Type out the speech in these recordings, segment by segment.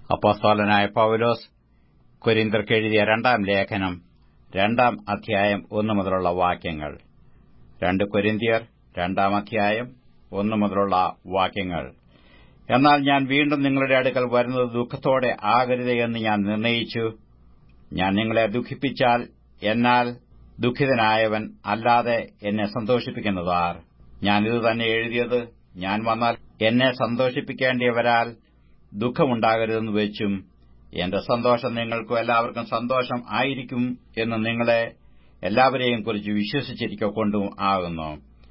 അപ്പോസ്തോലനായ പൌലോസ് കൊരിന്തർക്ക് എഴുതിയ രണ്ടാം ലേഖനം രണ്ടാം അധ്യായം ഒന്നു മുതലുള്ള വാക്യങ്ങൾ രണ്ട് കൊരിന്തിയർ രണ്ടാം അധ്യായം ഒന്നു മുതലുള്ള വാക്യങ്ങൾ എന്നാൽ ഞാൻ വീണ്ടും നിങ്ങളുടെ അടുക്കൽ വരുന്നത് ദുഃഖത്തോടെ ആകരുത് എന്ന് ഞാൻ നിർണയിച്ചു ഞാൻ നിങ്ങളെ ദുഃഖിപ്പിച്ചാൽ എന്നാൽ ദുഃഖിതനായവൻ അല്ലാതെ എന്നെ സന്തോഷിപ്പിക്കുന്നതാർ ഞാൻ ഇത് തന്നെ എഴുതിയത് ഞാൻ വന്നാൽ എന്നെ സന്തോഷിപ്പിക്കേണ്ടിയവരാൽ ദുഃഖമുണ്ടാകരുതെന്ന് വെച്ചും എന്റെ സന്തോഷം നിങ്ങൾക്കും എല്ലാവർക്കും സന്തോഷം ആയിരിക്കും എന്ന് നിങ്ങളെ എല്ലാവരെയും കുറിച്ച് വിശ്വസിച്ചിരിക്കൊണ്ടും ആകുന്നു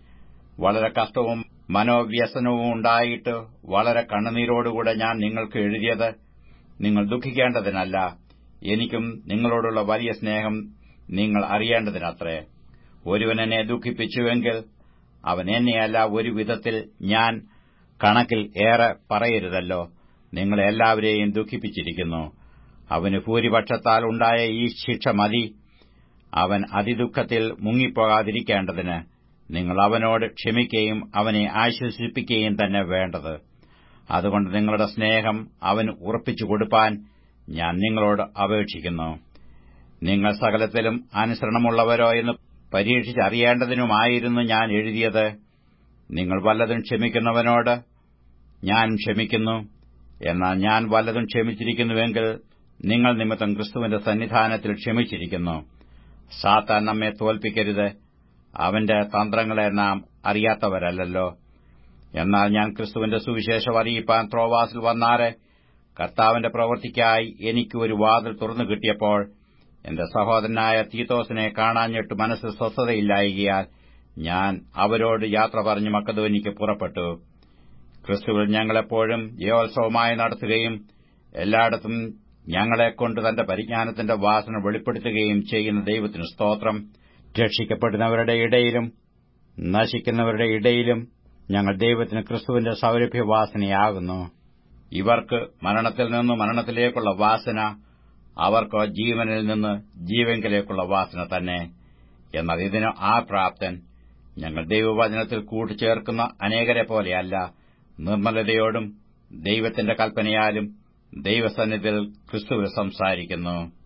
വളരെ കഷ്ടവും മനോവ്യസനവും ഉണ്ടായിട്ട് വളരെ കണ്ണുനീരോടുകൂടെ ഞാൻ നിങ്ങൾക്ക് എഴുതിയത് നിങ്ങൾ ദുഃഖിക്കേണ്ടതിനല്ല എനിക്കും നിങ്ങളോടുള്ള വലിയ സ്നേഹം നിങ്ങൾ അറിയേണ്ടതിനത്രേ ഒരുവൻ എന്നെ ദുഃഖിപ്പിച്ചുവെങ്കിൽ അവൻ എന്നെയല്ല ഒരു വിധത്തിൽ ഞാൻ കണക്കിൽ ഏറെ പറയരുതല്ലോ നിങ്ങളെ എല്ലാവരെയും ദുഃഖിപ്പിച്ചിരിക്കുന്നു അവന് ഭൂരിപക്ഷത്താൽ ഉണ്ടായ ഈ ശിക്ഷ മതി അവൻ അതിദുഃഖത്തിൽ മുങ്ങിപ്പോകാതിരിക്കേണ്ടതിന് നിങ്ങൾ അവനോട് ക്ഷമിക്കുകയും അവനെ ആശ്വസിപ്പിക്കുകയും തന്നെ വേണ്ടത് അതുകൊണ്ട് നിങ്ങളുടെ സ്നേഹം അവന് ഉറപ്പിച്ചു കൊടുപ്പാൻ ഞാൻ നിങ്ങളോട് അപേക്ഷിക്കുന്നു നിങ്ങൾ സകലത്തിലും അനുസരണമുള്ളവരോ എന്ന് പരീക്ഷിച്ചറിയേണ്ടതിനുമായിരുന്നു ഞാൻ എഴുതിയത് നിങ്ങൾ വല്ലതും ക്ഷമിക്കുന്നവനോട് ഞാൻ ക്ഷമിക്കുന്നു എന്നാൽ ഞാൻ വല്ലതും ക്ഷമിച്ചിരിക്കുന്നുവെങ്കിൽ നിങ്ങൾ നിമിത്തം ക്രിസ്തുവിന്റെ സന്നിധാനത്തിൽ ക്ഷമിച്ചിരിക്കുന്നു സാത്താൻ നമ്മെ തോൽപ്പിക്കരുത് അവന്റെ തന്ത്രങ്ങളെ നാം അറിയാത്തവരല്ലോ എന്നാൽ ഞാൻ ക്രിസ്തുവിന്റെ സുവിശേഷം അറിയിപ്പാൻ ത്രോവാസിൽ വന്നാറെ കർത്താവിന്റെ പ്രവൃത്തിക്കായി എനിക്ക് ഒരു വാതിൽ തുറന്നു കിട്ടിയപ്പോൾ എന്റെ സഹോദരനായ തീത്തോസിനെ കാണാഞ്ഞിട്ട് മനസ്സിൽ സ്വസ്ഥതയില്ലായികയാൽ ഞാൻ അവരോട് യാത്ര പറഞ്ഞ് മക്കതോനിക്ക് പുറപ്പെട്ടു ക്രിസ്തുവിൽ ഞങ്ങളെപ്പോഴും യോത്സവമായി നടത്തുകയും എല്ലായിടത്തും ഞങ്ങളെക്കൊണ്ട് തന്റെ പരിജ്ഞാനത്തിന്റെ വാസന വെളിപ്പെടുത്തുകയും ചെയ്യുന്ന ദൈവത്തിന് സ്തോത്രം രക്ഷിക്കപ്പെടുന്നവരുടെ ഇടയിലും നശിക്കുന്നവരുടെ ഇടയിലും ഞങ്ങൾ ദൈവത്തിന് ക്രിസ്തുവിന്റെ സൗരഭ്യവാസനയാകുന്നു ഇവർക്ക് മരണത്തിൽ നിന്ന് മരണത്തിലേക്കുള്ള വാസന അവർക്ക് ജീവനിൽ നിന്ന് ജീവങ്കിലേക്കുള്ള വാസന തന്നെ എന്നാൽ ഇതിന് ആ പ്രാപ്തൻ ഞങ്ങൾ ദൈവവചനത്തിൽ കൂട്ടിച്ചേർക്കുന്ന അനേകരെ പോലെയല്ല നിർമ്മലതയോടും ദൈവത്തിന്റെ കൽപ്പനയാലും ദൈവസന്നിധിയിൽ ക്രിസ്തുവിൽ സംസാരിക്കുന്നു